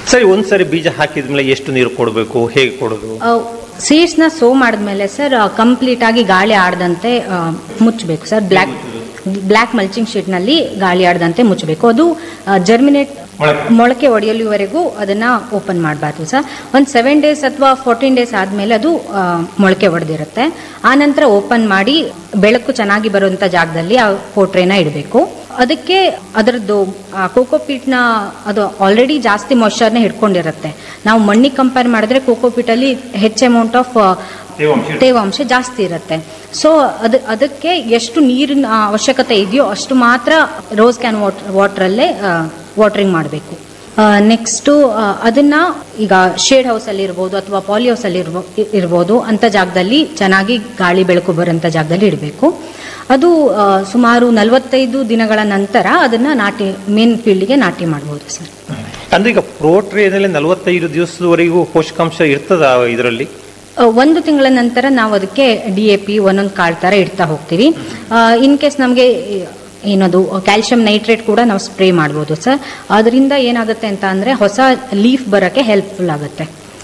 ಸರಿ ಒಂದ್ಸರಿ ಬೀಜ ಹಾಕಿದ್ಮೇಲೆ ಎಷ್ಟು ನೀರು ಕೊಡಬೇಕು ಹೇಗೆ ಕೊಡೋದು ಸೀಡ್ಸ್ನ ಸೋ ಮಾಡಿದ್ಮೇಲೆ ಸರ್ ಕಂಪ್ಲೀಟ್ ಆಗಿ ಗಾಳಿ ಆಡದಂತೆ ಮುಚ್ಚಬೇಕು ಸರ್ ಬ್ಲ್ಯಾಕ್ ಬ್ಲ್ಯಾಕ್ ಮಲ್ಚಿಂಗ್ ಶೀಟ್ನಲ್ಲಿ ಗಾಳಿ ಆಡದಂತೆ ಮುಚ್ಚಬೇಕು ಅದು ಜರ್ಮಿನೇಟ್ ಮೊಳಕೆ. ಮೊಳಕೆ ಒಡೆಯಲಿವರೆಗೂ ಅದನ್ನ ಓಪನ್ ಮಾಡಬಾರ್ದು ಸರ್ ಒಂದು ಸೆವೆನ್ ಡೇಸ್ ಅಥವಾ ಫೋರ್ಟೀನ್ ಡೇಸ್ ಆದಮೇಲೆ ಅದು ಆ, ಮೊಳಕೆ ಒಡೆದಿರುತ್ತೆ ಆ ನಂತರ ಓಪನ್ ಮಾಡಿ ಬೆಳಕು ಚೆನ್ನಾಗಿ ಬರುವಂಥ ಜಾಗದಲ್ಲಿ ಆ ಪೋಟ್ರೇನ ಇಡಬೇಕು ಅದಕ್ಕೆ ಅದರದ್ದು ಕೋಕೋಪೀಟ್ನ ಅದು ಆಲ್ರೆಡಿ ಜಾಸ್ತಿ ಮಾಯ್ಶ್ಚರ್ನ ಹಿಡ್ಕೊಂಡಿರುತ್ತೆ ನಾವು ಮಣ್ಣಿಗೆ ಕಂಪೇರ್ ಮಾಡಿದ್ರೆ ಕೋಕೋಪೀಟಲ್ಲಿ ಹೆಚ್ಚು ಅಮೌಂಟ್ ಆಫ್ ತೇವಾಂಶ ತೇವಾಂಶ ಜಾಸ್ತಿ ಇರುತ್ತೆ ಸೊ ಅದ ಅದಕ್ಕೆ ಎಷ್ಟು ನೀರಿನ ಅವಶ್ಯಕತೆ ಇದೆಯೋ ಅಷ್ಟು ಮಾತ್ರ ರೋಸ್ ಕ್ಯಾನ್ ವಾಟರ್ ವಾಟ್ರಲ್ಲೇ ವಾಟರಿಂಗ್ ಮಾಡಬೇಕು ನೆಕ್ಸ್ಟು ಅದನ್ನ ಈಗ ಶೇಡ್ ಹೌಸಲ್ಲಿ ಇರ್ಬೋದು ಅಥವಾ ಪಾಲಿ ಹೌಸಲ್ಲಿ ಇರ್ಬೋ ಇರ್ಬೋದು ಅಂಥ ಜಾಗದಲ್ಲಿ ಚೆನ್ನಾಗಿ ಗಾಳಿ ಬೆಳಕು ಬರೋಂಥ ಜಾಗದಲ್ಲಿ ಇಡಬೇಕು ಅದು ಆ, ಸುಮಾರು ನಲವತ್ತೈದು ದಿನಗಳ ನಂತರ ಅದನ್ನ ನಾಟಿ ಮೇನ್ ಫೀಲ್ಡ್ಗೆ ನಾಟಿ ಮಾಡ್ಬೋದು ಸರ್ ಅಂದ್ರೆ ಈಗ ಪ್ರೋಟ್ರೇನಲ್ಲಿ ನಲವತ್ತೈದು ದಿವಸದವರೆಗೂ ಪೋಷಕಾಂಶ ಇರ್ತದ ಇದರಲ್ಲಿ ಆ, ಒಂದು ತಿಂಗಳ ನಂತರ ನಾವು ಅದಕ್ಕೆ ಡಿ ಎ ಪಿ ಒಂದೊಂದು ಕಾಳು ಥರ ಇಡ್ತಾ ಹೋಗ್ತೀವಿ ಇನ್ ಕೇಸ್ ನಮಗೆ ಏನದು ಕ್ಯಾಲ್ಶಿಯಂ ನೈಟ್ರೇಟ್ ಕೂಡ ನಾವು ಸ್ಪ್ರೇ ಮಾಡ್ಬೋದು ಸರ್ ಅದರಿಂದ ಏನಾಗುತ್ತೆ ಅಂತ ಅಂದರೆ ಹೊಸ ಲೀಫ್ ಬರೋಕ್ಕೆ ಹೆಲ್ಪ್ಫುಲ್ ಆಗುತ್ತೆ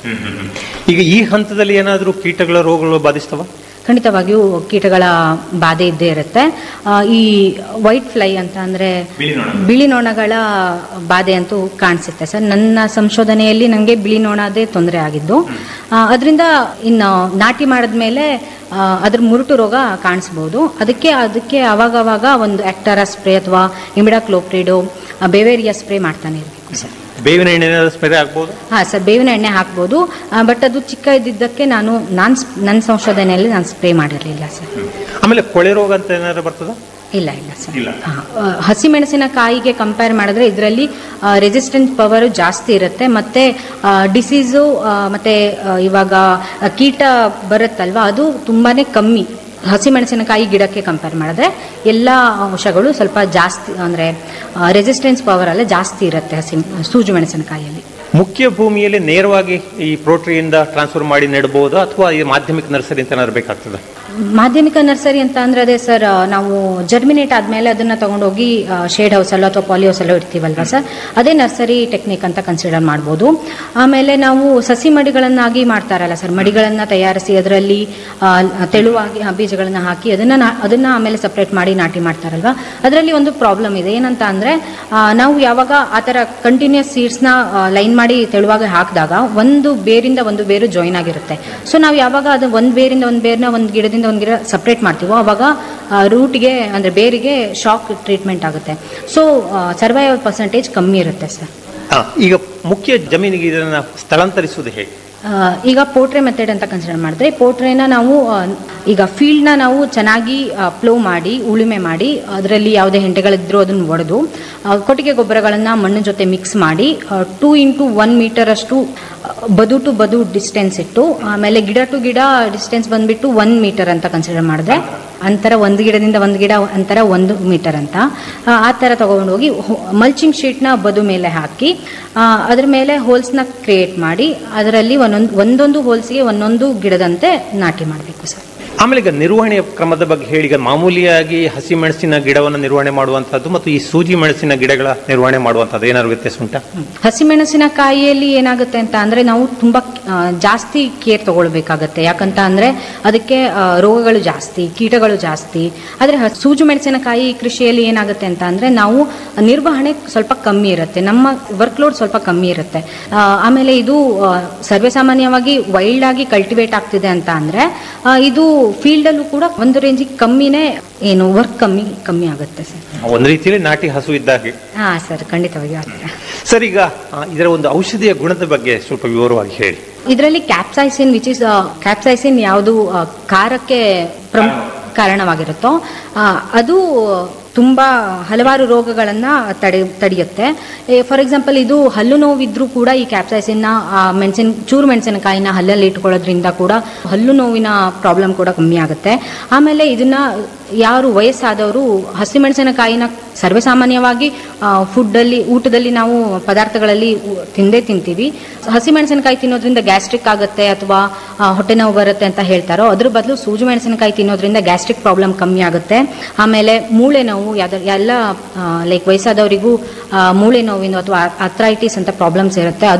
ಈಗ ಈ ಹಂತದಲ್ಲಿ ಏನಾದರೂ ಕೀಟಗಳ ರೋಗಗಳು ಬಾಧಿಸ್ತವ ಖಂಡಿತವಾಗಿಯೂ ಕೀಟಗಳ ಬಾಧೆ ಇದ್ದೇ ಇರುತ್ತೆ ಆ, ಈ ವೈಟ್ ಫ್ಲೈ ಅಂತ ಅಂದರೆ ಬಿಳಿ ನೊಣ. ಬಿಳಿ ನೊಣಗಳ ಬಾಧೆ ಅಂತೂ ಕಾಣಿಸುತ್ತೆ ಸರ್ ನನ್ನ ಸಂಶೋಧನೆಯಲ್ಲಿ ನನಗೆ ಬಿಳಿ ನೊಣದೇ ತೊಂದರೆ ಆಗಿದ್ದು ಅದರಿಂದ ಇನ್ನು ನಾಟಿ ಮಾಡಿದ್ಮೇಲೆ ಆ, ಅದ್ರ ಮುರುಟು ರೋಗ ಕಾಣಿಸ್ಬೋದು ಅದಕ್ಕೆ ಅದಕ್ಕೆ ಅವಾಗ ಅವಾಗ ಒಂದು ಆಕ್ಟರ ಸ್ಪ್ರೇ ಅಥವಾ ಇಮಿಡಾಕ್ಲೋಪ್ರಿಡು ಬೇವೇರಿಯಾ ಸ್ಪ್ರೇ ಮಾಡ್ತಾನೆ ಇರಬೇಕು ಸರ್ ಬೇವಿನ ಎಣ್ಣೆ ಸ್ಪ್ರೇ ಆಗ್ಬೋದು ಹಾಂ ಸರ್ ಬೇವಿನ ಎಣ್ಣೆ ಹಾಕ್ಬೋದು ಬಟ್ ಅದು ಚಿಕ್ಕ ಇದ್ದಿದ್ದಕ್ಕೆ ನಾನು ನಾನು ನನ್ನ ಸಂಶೋಧನೆಯಲ್ಲಿ ನಾನು ಸ್ಪ್ರೇ ಮಾಡಿರಲಿಲ್ಲ ಸರ್ ಆಮೇಲೆ ಕೊಳೆ ರೋಗ ಅಂತ ಏನಾದ್ರು ಬರ್ತದ ಇಲ್ಲ ಇಲ್ಲ ಸರ್ ಇಲ್ಲ. ಹಸಿಮೆಣಸಿನಕಾಯಿಗೆ ಕಂಪೇರ್ ಮಾಡಿದ್ರೆ ಇದರಲ್ಲಿ ರೆಸಿಸ್ಟೆನ್ಸ್ ಪವರ್ ಜಾಸ್ತಿ ಇರುತ್ತೆ ಮತ್ತೆ ಡಿಸೀಸು ಮತ್ತೆ ಆ, ಇವಾಗ ಆ, ಕೀಟ ಬರುತ್ತಲ್ವಾ ಅದು ತುಂಬಾನೇ ಕಮ್ಮಿ ಹಸಿಮೆಣಸಿನಕಾಯಿ ಗಿಡಕ್ಕೆ ಕಂಪೇರ್ ಮಾಡಿದ್ರೆ ಎಲ್ಲ ಅಂಶಗಳು ಸ್ವಲ್ಪ ಜಾಸ್ತಿ ಅಂದರೆ ರೆಸಿಸ್ಟೆನ್ಸ್ ಪವರ್ ಎಲ್ಲ ಜಾಸ್ತಿ ಇರುತ್ತೆ ಹಸಿ ಸೂಜು ಮೆಣಸಿನಕಾಯಿಯಲ್ಲಿ ಮುಖ್ಯ ಭೂಮಿಯಲ್ಲಿ ನೇರವಾಗಿ ಈ ಪ್ರೋಟ್ರಿಯಿಂದ ಟ್ರಾನ್ಸ್ಫರ್ ಮಾಡಿ ನೆಡಬಹುದಾ ಅಥವಾ ಈ ಮಾಧ್ಯಮಿಕ ನರ್ಸರಿ ಅಂತ ಏನಾದ್ರು ಬೇಕಾಗ್ತದೆ ಮಾಧ್ಯಮಿಕ ನರ್ಸರಿ ಅಂತ ಅಂದ್ರೆ ಅದೇ ಸರ್ ನಾವು ಜರ್ಮಿನೇಟ್ ಆದ್ಮೇಲೆ ಅದನ್ನ ತಗೊಂಡೋಗಿ ಶೇಡ್ ಹೌಸ್ ಅಲ್ಲೋ ಅಥವಾ ಪಾಲಿ ಹೌಸ್ ಅಲ್ಲೋ ಇಡ್ತೀವಲ್ವಾ ಸರ್ ಅದೇ ನರ್ಸರಿ ಟೆಕ್ನಿಕ್ ಅಂತ ಕನ್ಸಿಡರ್ ಮಾಡ್ಬೋದು ಆಮೇಲೆ ನಾವು ಸಸಿ ಮಡಿಗಳನ್ನಾಗಿ ಮಾಡ್ತಾರಲ್ಲ ಸರ್ ಮಡಿಗಳನ್ನ ತಯಾರಿಸಿ ಅದರಲ್ಲಿ ತೆಳುವಾಗಿ ಆ, ಬೀಜಗಳನ್ನ ಹಾಕಿ ಅದನ್ನ ನಾ- ಅದನ್ನ ಆಮೇಲೆ ಸಪ್ರೇಟ್ ಮಾಡಿ ನಾಟಿ ಮಾಡ್ತಾರಲ್ವಾ ಅದರಲ್ಲಿ ಒಂದು ಪ್ರಾಬ್ಲಮ್ ಇದೆ ಏನಂತ ಅಂದ್ರೆ ಆ, ನಾವು ಯಾವಾಗ ಆ ಥರ ಕಂಟಿನ್ಯೂಸ್ ಸೀಡ್ಸ್ನ ಲೈನ್ ಮಾಡಿ ತೆಳುವಾಗಿ ಹಾಕಿದಾಗ ಒಂದು ಬೇರಿಂದ ಒಂದು ಬೇರು ಜಾಯಿನ್ ಆಗಿರುತ್ತೆ ಸೊ ನಾವು ಯಾವಾಗ ಅದು ಒಂದು ಬೇರಿಂದ ಒಂದು ಬೇರ್ನ ಒಂದು ಗಿಡದಿಂದ ಒಂದು ಗಿಡ ಸಪ್ರೇಟ್ ಮಾಡ್ತೀವೋ ಅವಾಗ ರೂಟ್ಗೆ ಅಂದರೆ ಬೇರಿಗೆ ಶಾಕ್ ಟ್ರೀಟ್ಮೆಂಟ್ ಆಗುತ್ತೆ ಸೊ ಸರ್ವೈವಲ್ ಪರ್ಸೆಂಟೇಜ್ ಕಮ್ಮಿ ಇರುತ್ತೆ ಸರ್ ಆ, ಈಗ ಮುಖ್ಯ ಜಮೀನಿಗೆ ಇದನ್ನ ಸ್ಥಳಾಂತರಿಸುವುದು ಹೇಗೆ ಆ, ಈಗ ಪೋಟ್ರೆ ಮೆಥಡ್ ಅಂತ ಕನ್ಸಿಡರ್ ಮಾಡಿದ್ರೆ ಪೋಟ್ರೆನ ನಾವು ಆ, ಈಗ ಫೀಲ್ಡ್ನ ನಾವು ಚೆನ್ನಾಗಿ ಪ್ಲೋ ಮಾಡಿ ಉಳುಮೆ ಮಾಡಿ ಅದರಲ್ಲಿ ಯಾವುದೇ ಹೆಂಟೆಗಳಿದ್ರೂ ಅದನ್ನು ಒಡೆದು ಆ, ಕೊಟ್ಟಿಗೆ ಗೊಬ್ಬರಗಳನ್ನು ಮಣ್ಣು ಜೊತೆ ಮಿಕ್ಸ್ ಮಾಡಿ ಟೂ ಇಂಟು ಒನ್ ಮೀಟರ್ ಅಷ್ಟು ಆ, ಬದು ಟು ಬದು ಡಿಸ್ಟೆನ್ಸ್ ಇಟ್ಟು ಆಮೇಲೆ ಗಿಡ ಟು ಗಿಡ ಡಿಸ್ಟೆನ್ಸ್ ಬಂದ್ಬಿಟ್ಟು ಒನ್ ಮೀಟರ್ ಅಂತ ಕನ್ಸಿಡರ್ ಮಾಡಿದ್ರೆ ಅಂತರ ಒಂದು ಗಿಡದಿಂದ ಒಂದು ಗಿಡ ಅಂತರ ಒಂದು ಮೀಟರ್ ಅಂತ ಆ, ಆ ಥರ ತಗೊಂಡೋಗಿ ಮಲ್ಚಿಂಗ್ ಶೀಟ್ನ ಬದು ಮೇಲೆ ಹಾಕಿ ಆ, ಅದ್ರ ಮೇಲೆ ಹೋಲ್ಸ್ನ ಕ್ರಿಯೇಟ್ ಮಾಡಿ ಅದರಲ್ಲಿ ಒಂದೊಂದು ಒಂದೊಂದು ಹೋಲ್ಸ್ಗೆ ಒಂದೊಂದು ಗಿಡದಂತೆ ನಾಟಿ ಮಾಡಬೇಕು ಸರ್ ಆಮೇಲೆ ಈಗ ನಿರ್ವಹಣೆಯ ಕ್ರಮದ ಬಗ್ಗೆ ಹೇಳಿ ಈಗ ಮಾಮೂಲಿಯಾಗಿ ಹಸಿ ಮೆಣಸಿನ ಗಿಡವನ್ನು ನಿರ್ವಹಣೆ ಮಾಡುವಂತಹದ್ದು ಮತ್ತು ಈ ಸೂಜಿ ಮೆಣಸಿನ ಗಿಡಗಳ ನಿರ್ವಹಣೆ ಮಾಡುವಂತಹದ್ದು ಏನಾದ್ರು ವ್ಯತ್ಯಾಸ ಉಂಟಾ ಹಸಿಮೆಣಸಿನಕಾಯಿಯಲ್ಲಿ ಏನಾಗುತ್ತೆ ಅಂತ ಅಂದ್ರೆ ನಾವು ತುಂಬಾ ಆ, ಜಾಸ್ತಿ ಕೇರ್ ತಗೊಳ್ಬೇಕಾಗತ್ತೆ ಯಾಕಂತ ಅಂದ್ರೆ ಅದಕ್ಕೆ ಆ, ರೋಗಗಳು ಜಾಸ್ತಿ ಕೀಟಗಳು ಜಾಸ್ತಿ ಆದ್ರೆ ಹ- ಸೂಜು ಮೆಣಸಿನಕಾಯಿ ಕೃಷಿಯಲ್ಲಿ ಏನಾಗುತ್ತೆ ಅಂತ ಅಂದ್ರೆ ನಾವು ನಿರ್ವಹಣೆ ಸ್ವಲ್ಪ ಕಮ್ಮಿ ಇರುತ್ತೆ ನಮ್ಮ ವರ್ಕ್ ಲೋಡ್ ಸ್ವಲ್ಪ ಕಮ್ಮಿ ಇರುತ್ತೆ ಆ, ಆಮೇಲೆ ಇದು ಆ, ಸರ್ವೇಸಾಮಾನ್ಯವಾಗಿ ವೈಲ್ಡ್ ಆಗಿ ಕಲ್ಟಿವೇಟ್ ಆಗ್ತಿದೆ ಅಂತ ಅಂದ್ರೆ ಆ, ಇದು ಫೀಲ್ಡ್ ಅಲ್ಲೂ ಕೂಡ ಒಂದು ರೇಂಜಿಗೆ ಕಮ್ಮಿನೇ ಏನು ವರ್ಕ್ ಕಮ್ಮಿ ಕಮ್ಮಿ ಆಗುತ್ತೆ ಸರ್ ಒಂದು ರೀತಿಯಲ್ಲಿ ನಾಟಿ ಹಸು ಇದ್ದಾಗೆ ಹಾ ಸರ್ ಖಂಡಿತವಾಗಿ ಆ ಥರ ಸರ್ ಈಗ ಆ, ಇದರ ಒಂದು ಔಷಧಿಯ ಗುಣದ ಬಗ್ಗೆ ಸ್ವಲ್ಪ ವಿವರವಾಗಿ ಹೇಳಿ ಇದರಲ್ಲಿ ಕ್ಯಾಪ್ಸೈಸಿನ್ ವಿಚ್ ಇಸ್ ಕ್ಯಾಪ್ಸೈಸಿನ್ ಯಾವುದು ಆ, ಖಾರಕ್ಕೆ ಪ್ರಮುಖ ಕಾರಣವಾಗಿರುತ್ತೋ ಆ, ಅದು ತುಂಬಾ ಹಲವಾರು ರೋಗಗಳನ್ನ ತಡೆ ತಡೆಯುತ್ತೆ ಫಾರ್ ಎಕ್ಸಾಂಪಲ್ ಇದು ಹಲ್ಲು ನೋವಿದ್ರೂ ಕೂಡ ಈ ಕ್ಯಾಪ್ಸೈಸಿನ್ನ ಮೆಣಸಿನ ಚೂರು ಮೆಣಸಿನಕಾಯಿನ ಹಲ್ಲಲ್ಲಿ ಇಟ್ಕೊಳ್ಳೋದ್ರಿಂದ ಕೂಡ ಹಲ್ಲು ನೋವಿನ ಪ್ರಾಬ್ಲಮ್ ಕೂಡ ಕಮ್ಮಿ ಆಗುತ್ತೆ ಆಮೇಲೆ ಇದನ್ನ ಯಾರು ವಯಸ್ಸಾದವರು ಹಸಿಮೆಣಸಿನಕಾಯಿನ ಸರ್ವೇಸಾಮಾನ್ಯವಾಗಿ ಫುಡ್ಡಲ್ಲಿ ಊಟದಲ್ಲಿ ನಾವು ಪದಾರ್ಥಗಳಲ್ಲಿ ಉ- ತಿಂದೇ ತಿಂತೀವಿ ಹಸಿಮೆಣಸಿನಕಾಯಿ ತಿನ್ನೋದ್ರಿಂದ ಗ್ಯಾಸ್ಟ್ರಿಕ್ ಆಗುತ್ತೆ ಅಥವಾ ಆ, ಹೊಟ್ಟೆ ನೋವು ಬರುತ್ತೆ ಅಂತ ಹೇಳ್ತಾರೋ ಅದ್ರ ಬದಲು ಸೂಜು ಮೆಣಸಿನಕಾಯಿ ತಿನ್ನೋದ್ರಿಂದ ಗ್ಯಾಸ್ಟ್ರಿಕ್ ಪ್ರಾಬ್ಲಮ್ ಕಮ್ಮಿ ಆಗುತ್ತೆ ಆಮೇಲೆ ಮೂಳೆ ನೋವು ಯಾವ್ದು ಎಲ್ಲ ಲೈಕ್ ವಯಸ್ಸಾದವರಿಗೂ ಆ, ಮೂಳೆ ನೋವಿನ ಅಥವಾ ಅಥ್ರೈಟಿಸ್ ಅಂತ ಪ್ರಾಬ್ಲಮ್ಸ್ ಇರುತ್ತೆ ಅದು